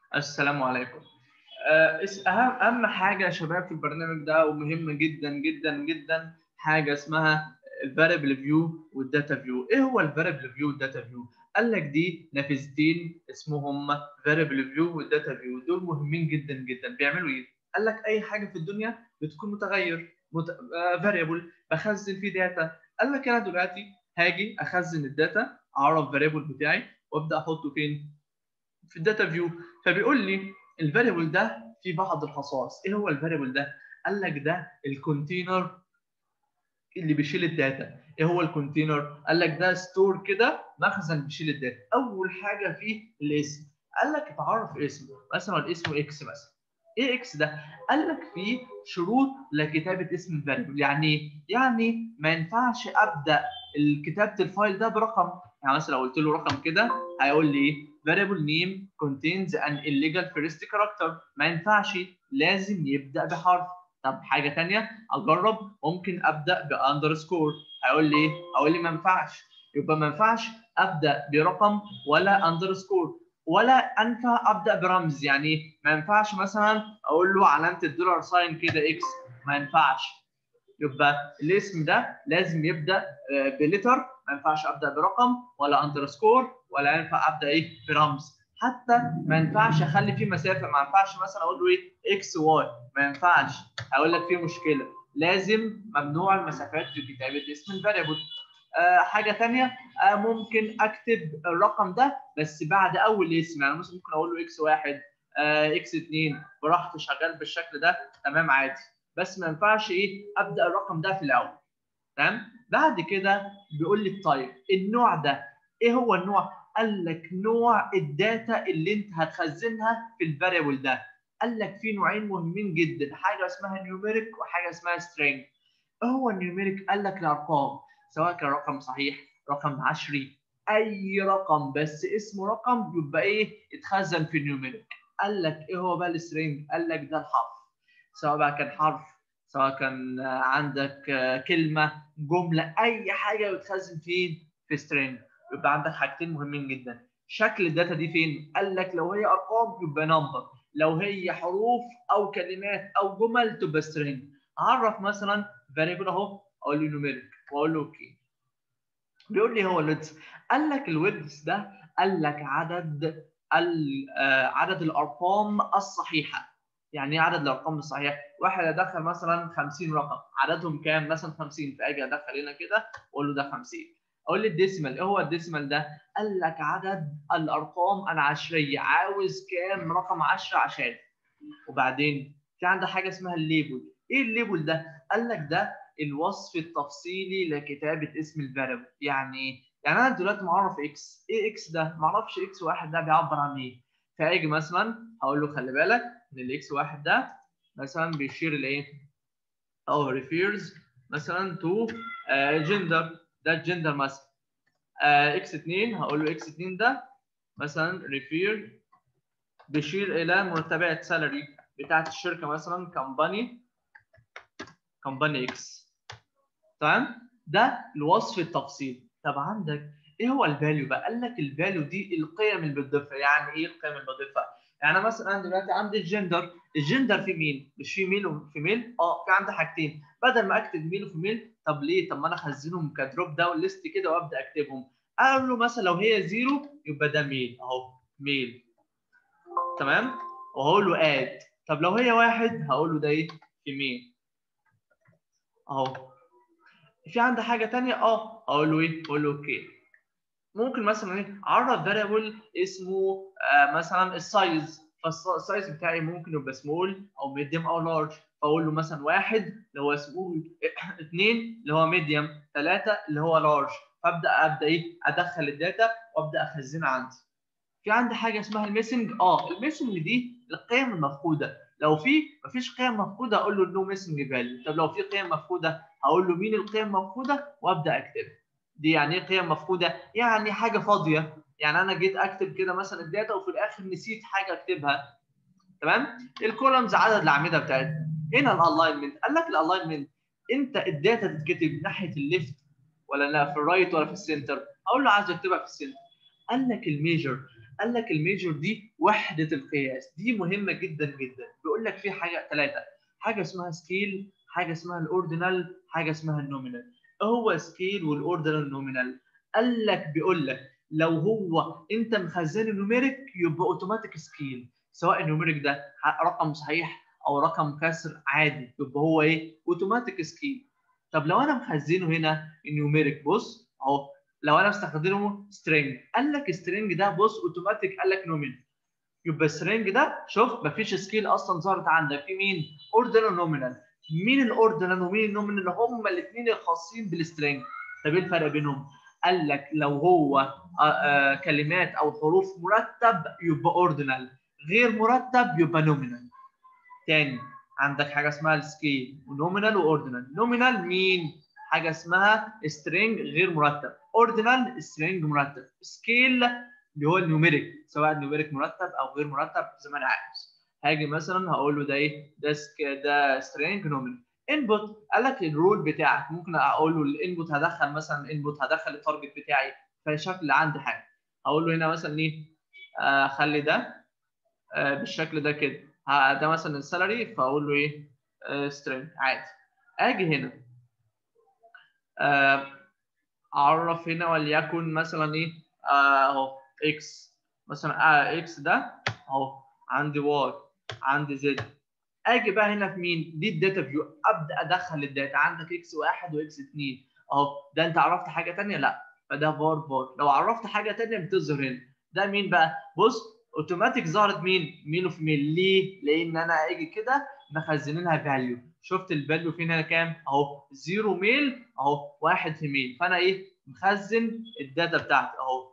السلام عليكم آه، اس- اهم اهم حاجه يا شباب في البرنامج ده ومهمه جدا جدا جدا حاجه اسمها الفاريبل فيو والداتا فيو ايه هو الفاريبل فيو والداتا فيو قال لك دي نافذتين اسمهم فاريبل فيو والداتا فيو دول مهمين جدا جدا بيعملوا ايه قال لك اي حاجه في الدنيا بتكون متغير مت... فاريبل بخزن فيه داتا قال لك انا دلوقتي هاجي اخزن الداتا اعرف فاريبل بتاعي وابدا احطه فين في الداتا فيو فبيقول لي الفاريبل ده فيه بعض الخصائص ايه هو الفاريبل ده قال لك ده الكونتينر اللي بيشيل الداتا ايه هو الكونتينر قال لك ده ستور كده مخزن بيشيل الداتا اول حاجه فيه الاسم قال لك اتعرف اسمه مثلا اسمه اكس مثلا ايه اكس ده قال لك فيه شروط لكتابه اسم الفاريبل يعني إيه؟ يعني ما ينفعش ابدا كتابه الفايل ده برقم يعني مثلا لو قلت له رقم كده هيقول لي ايه variable name contains an illegal first character ما ينفعش لازم يبدا بحرف طب حاجه ثانيه اجرب ممكن ابدا باندرسكور هيقول لي ايه هيقول لي ما ينفعش يبقى ما ينفعش ابدا برقم ولا اندرسكور ولا انفع ابدا برمز يعني ما ينفعش مثلا اقول له علامه الدولار ساين كده اكس ما ينفعش يبقى الاسم ده لازم يبدا بلتر ما ينفعش ابدا برقم ولا اندرسكور ولا ينفع ابدا ايه برمز حتى ما ينفعش اخلي فيه مسافه ما ينفعش مثلا اقول له ايه اكس واي ما ينفعش هقول لك فيه مشكله لازم ممنوع المسافات في كتابه اسم الفاريبل آه حاجه ثانيه آه ممكن اكتب الرقم ده بس بعد اول اسم يعني مثلا ممكن اقول له اكس واحد آه اكس اثنين براحتي شغال بالشكل ده تمام عادي بس ما ينفعش ايه ابدا الرقم ده في الاول تمام بعد كده بيقول لي التايب النوع ده ايه هو النوع قال لك نوع الداتا اللي انت هتخزنها في الفاريبل ده قال لك في نوعين مهمين جدا حاجه اسمها نيوميريك وحاجه اسمها سترينج ايه هو النيوميريك قال لك الارقام سواء كان رقم صحيح رقم عشري اي رقم بس اسمه رقم يبقى ايه يتخزن في النيوميريك قال لك ايه هو بقى السترينج قال لك ده الحرف سواء بقى كان حرف سواء كان عندك كلمه جمله اي حاجه بتخزن فين في سترينج يبقى عندك حاجتين مهمين جدا شكل الداتا دي فين قال لك لو هي ارقام يبقى نمبر لو هي حروف او كلمات او جمل تبقى سترينج اعرف مثلا فاريبل اهو اقول له نيوميريك واقول له اوكي بيقول لي هو الويدز قال لك الويدز ده قال لك عدد عدد الارقام الصحيحه يعني ايه عدد الارقام الصحيحه؟ واحد ادخل مثلا 50 رقم عددهم كام؟ مثلا 50 فاجي ادخل هنا كده واقول له ده 50 اقول لي الديسيمال ايه هو الديسيمال ده؟ قال لك عدد الارقام العشريه عاوز كام رقم 10 عشان وبعدين في عندك حاجه اسمها الليبل ايه الليبل ده؟ قال لك ده الوصف التفصيلي لكتابه اسم الفاريبل يعني ايه؟ يعني انا دلوقتي معرف اكس ايه اكس ده؟ ما اعرفش اكس واحد ده بيعبر عن ايه؟ فاجي مثلا هقول له خلي بالك ان الاكس واحد ده مثلا بيشير لايه؟ او ريفيرز مثلا تو جندر ده الجندر مثلا اكس 2 هقول له اكس 2 ده مثلا ريفير بيشير الى مرتبات سالري بتاعت الشركه مثلا كمباني كمباني اكس تمام ده الوصف التفصيلي طب عندك ايه هو الفاليو بقى؟ قال لك الفاليو دي القيم اللي بتضيفها، يعني ايه القيم اللي بضيفها؟ يعني مثلا انا دلوقتي عندي الجندر، الجندر في مين؟ مش في ميل وفيميل؟ اه في عندي حاجتين، بدل ما اكتب ميل وفيميل طب ليه؟ طب ما انا اخزنهم كدروب داون ليست كده وابدا اكتبهم. اقول له مثلا لو هي زيرو يبقى ده ميل اهو ميل. تمام؟ وهقول له اد، طب لو هي واحد هقول له ده ايه؟ فيميل. اهو. في عندي حاجه ثانيه اه اقول له ايه؟ اقول له اوكي. ممكن مثلا ايه اعرف فاريبل اسمه آه مثلا السايز فالسايز بتاعي ممكن يبقى سمول او ميديوم او لارج فاقول له مثلا واحد اللي هو سمول اثنين اللي هو ميديوم ثلاثه اللي هو لارج فابدا ابدا ايه ادخل الداتا وابدا اخزنها عندي في عندي حاجه اسمها الميسنج اه الميسنج دي القيم المفقوده لو في مفيش قيم مفقوده اقول له نو ميسنج فاليو طب لو في قيم مفقوده هقول له مين القيم المفقوده وابدا اكتبها دي يعني ايه قيم مفقوده؟ يعني حاجه فاضيه، يعني انا جيت اكتب كده مثلا الداتا وفي الاخر نسيت حاجه اكتبها. تمام؟ الكولمز عدد الاعمده بتاعتها. هنا الالاينمنت، قال لك الالاينمنت انت الداتا تتكتب ناحيه الليفت ولا لا في الرايت ولا في السنتر؟ اقول له عايز اكتبها في السنتر. قال لك الميجر قال لك الميجور دي وحده القياس دي مهمه جدا جدا بيقول لك في حاجه ثلاثه حاجه اسمها سكيل حاجه اسمها الاوردينال حاجه اسمها النومينال ايه هو سكيل والاوردينال والنومينال قال لك بيقول لك لو هو انت مخزنه نيوميريك يبقى اوتوماتيك سكيل سواء النيوميريك ده رقم صحيح او رقم كسر عادي يبقى هو ايه اوتوماتيك سكيل طب لو انا مخزنه هنا النيوميريك بص اهو لو انا مستخدمه سترينج قال لك سترينج ده بص اوتوماتيك قال لك نومين يبقى السترينج ده شوف مفيش سكيل اصلا ظهرت عندك في مين اوردينال نومينال مين الاوردينال ومين النومينال هم الاثنين الخاصين بالسترينج طب ايه الفرق بينهم قال لك لو هو آآ آآ كلمات او حروف مرتب يبقى اوردينال غير مرتب يبقى نومينال تاني عندك حاجه اسمها السكيل ونومينال واوردينال نومينال مين حاجه اسمها سترينج غير مرتب اوردينال سترينج مرتب سكيل اللي هو النيوميريك سواء النيوميريك مرتب او غير مرتب زي ما انا عايز هاجي مثلا هقول له ده ايه ده سك... ده سترينج نومينال انبوت قال لك الرول بتاعك ممكن اقول له الانبوت هدخل مثلا الانبوت هدخل التارجت بتاعي فشكل عندي حاجه هقول له هنا مثلا ايه آه خلي ده آه بالشكل ده كده ده مثلا السالري فاقول له ايه آه سترينج عادي اجي هنا آه اعرف هنا وليكن مثلا ايه اهو اكس مثلا آه اكس ده اهو عندي واي عندي زد اجي بقى هنا في مين دي الداتا فيو ابدا ادخل الداتا عندك اكس واحد واكس اثنين اهو ده انت عرفت حاجه ثانيه لا فده فار فار لو عرفت حاجه ثانيه بتظهر هنا ده مين بقى بص اوتوماتيك ظهرت مين ميل اوف ميل ليه لان انا اجي كده مخزنينها فاليو شفت الفاليو فين هنا كام اهو زيرو ميل اهو واحد في ميل فانا ايه مخزن الداتا بتاعتي اهو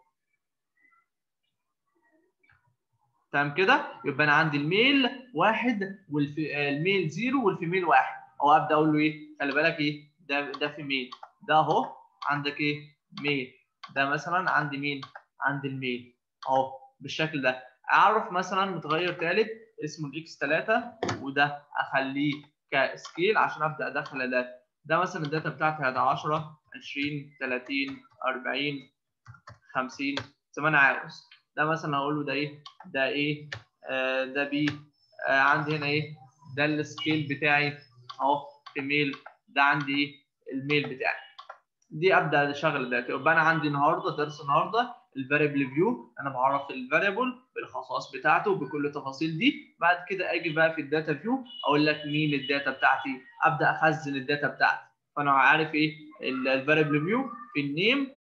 تمام كده يبقى انا عندي الميل واحد والميل زيرو والفيميل واحد او ابدا اقول له ايه خلي بالك ايه ده ده فيميل ده اهو عندك ايه ميل ده مثلا عندي مين عندي الميل اهو بالشكل ده اعرف مثلا متغير ثالث اسمه الاكس 3 وده اخليه كسكيل عشان ابدا ادخل الداتا ده مثلا الداتا بتاعتي هذا 10 20 30 40 50 زي ما انا عاوز ده مثلا هقول له ده ايه ده ايه آه ده بي آه عندي هنا ايه ده السكيل بتاعي اهو في ميل ده عندي ايه الميل بتاعي دي ابدا اشغل الداتا يبقى انا عندي النهارده درس النهارده الفاريبل فيو انا بعرف الفاريبل بالخصائص بتاعته بكل التفاصيل دي بعد كده اجي بقى في الداتا فيو اقول لك مين الداتا بتاعتي ابدا اخزن الداتا بتاعتي فانا عارف ايه الفاريبل فيو في النيم